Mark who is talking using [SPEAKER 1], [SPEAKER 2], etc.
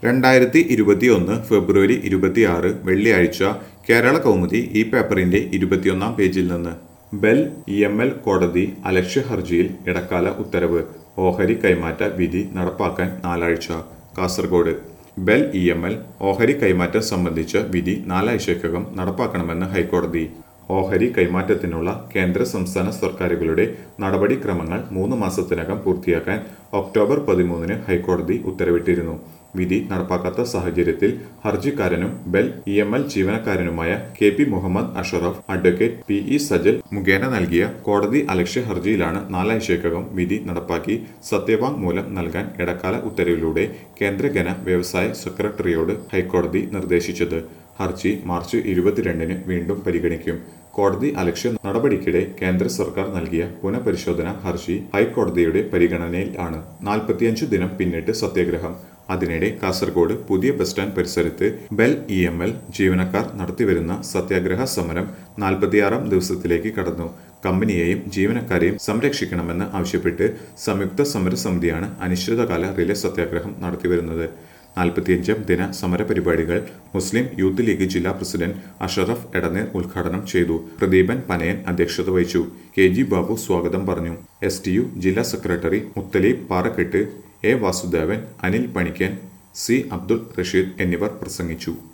[SPEAKER 1] രണ്ടായിരത്തി ഇരുപത്തിയൊന്ന് ഫെബ്രുവരി ഇരുപത്തിയാറ് വെള്ളിയാഴ്ച കേരള കൗമുദി ഈ പേപ്പറിന്റെ ഇരുപത്തിയൊന്നാം പേജിൽ നിന്ന് ബെൽ ഇ എം എൽ കോടതി അലക്ഷ്യ ഹർജിയിൽ ഇടക്കാല ഉത്തരവ് ഓഹരി കൈമാറ്റ വിധി നടപ്പാക്കാൻ നാലാഴ്ച Kasaragod Bel E M L ഓഹരി കൈമാറ്റം സംബന്ധിച്ച വിധി നാലാഴ്ചക്കകം നടപ്പാക്കണമെന്ന് ഹൈക്കോടതി ഓഹരി കൈമാറ്റത്തിനുള്ള കേന്ദ്ര സംസ്ഥാന സർക്കാരുകളുടെ നടപടിക്രമങ്ങൾ മൂന്ന് മാസത്തിനകം പൂർത്തിയാക്കാൻ ഒക്ടോബർ പതിമൂന്നിന് ഹൈക്കോടതി ഉത്തരവിട്ടിരുന്നു വിധി നടപ്പാക്കാത്ത സാഹചര്യത്തിൽ ഹർജിക്കാരനും ബെൽ ഇ എം എൽ ജീവനക്കാരനുമായ K P Muhammad Ashraf advocate P E Sajal മുഖേന നൽകിയ കോടതി അലക്ഷ്യ ഹർജിയിലാണ് നാലാഴ്ചക്കകം വിധി നടപ്പാക്കി സത്യവാങ്മൂലം നൽകാൻ ഇടക്കാല ഉത്തരവിലൂടെ കേന്ദ്ര ഖന വ്യവസായ സെക്രട്ടറിയോട് ഹൈക്കോടതി നിർദ്ദേശിച്ചത് ഹർജി മാർച്ച് ഇരുപത്തിരണ്ടിന് വീണ്ടും പരിഗണിക്കും കോടതി അലക്ഷ്യ നടപടിക്കിടെ കേന്ദ്ര സർക്കാർ നൽകിയ പുനഃപരിശോധന ഹർജി ഹൈക്കോടതിയുടെ പരിഗണനയിൽ ആണ് നാൽപ്പത്തിയഞ്ച് ദിനം പിന്നിട്ട് സത്യാഗ്രഹം അതിനിടെ കാസർഗോഡ് പുതിയ ബസ് സ്റ്റാൻഡ് പരിസരത്ത് ബെൽ ഇ എം എൽ ജീവനക്കാർ നടത്തിവരുന്ന സത്യാഗ്രഹ സമരം നാൽപ്പത്തിയാറാം ദിവസത്തിലേക്ക് കടന്നു കമ്പനിയെയും ജീവനക്കാരെയും സംരക്ഷിക്കണമെന്ന് ആവശ്യപ്പെട്ട് സംയുക്ത സമരസമിതിയാണ് അനിശ്ചിതകാല റിലേ സത്യാഗ്രഹം നടത്തിവരുന്നത് നാൽപ്പത്തിയഞ്ചാം ദിന സമരപരിപാടികൾ മുസ്ലിം യൂത്ത് ലീഗ് ജില്ലാ പ്രസിഡന്റ് അഷറഫ് എടനീർ ഉദ്ഘാടനം ചെയ്തു പ്രദീപൻ പനയൻ അധ്യക്ഷത വഹിച്ചു കെ ജി ബാബു സ്വാഗതം പറഞ്ഞു എസ് ടി യു ജില്ലാ secretary Muthaleeb Parakkatt A Vasudevan Anil Panickan C Abdul Rasheed എന്നിവർ പ്രസംഗിച്ചു